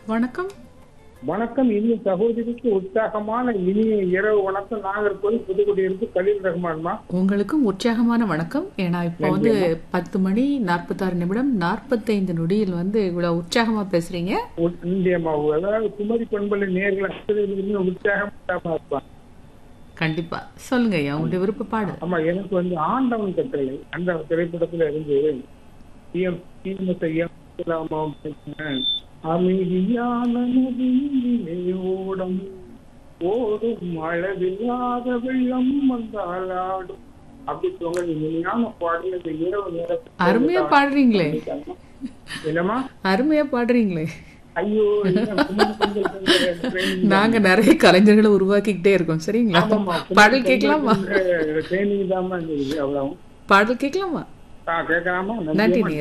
வணக்கம் வணக்கம் இனிய சகோதரிக்கு உற்சாகமான இனிய இரவு வணக்கம் நாகர்கோவில் புதுக்குடியிருந்து கலீல் ரஹ்மான்மா உங்களுக்கும் உற்சாகமான வணக்கம் ஏன்னா இப்போ வந்து பத்து மணி நாற்பத்தாறு நிமிடம் நாற்பத்தைந்து நொடியில் வந்து இவ்வளவு உற்சாகமா பேசுறீங்க இந்தியம்மா அதாவது குமரி பண்பலை நேர்கள் அத்தனை உற்சாகமா இருப்பாங்க கண்டிப்பா சொல்லுங்க ஐயா உங்களுடைய விருப்ப பாடு ஆமா எனக்கு வந்து ஆண்டவன் கட்டளை அந்த திரைப்படத்துல இருந்து எம் தீமத்தை எம் இல்லாம பேசினேன். அமைதியான நதியிலே ஓடம் ஓடும் அளவில்லாத வெள்ளம் வந்தால் ஆடும் அப்படி சொல்லுங்க இனிமையான பாடல் இந்த இரவு நேரத்தில் அருமையா பாடுறீங்களே என்னம்மா அருமையா பாடுறீங்களே ஐயோ என்ன குமரி பண்பலை training நாங்க நிறைய கலைஞர்களை உருவாக்கிக்கிட்டே இருக்கோம் சரிங்களா ஆமாம்மா. பாடல் கேட்கலாமா training தாம்மா இருந்தது அவ்வளவு பாடல் கேட்கலாமா கேட்கலாமா நன்றி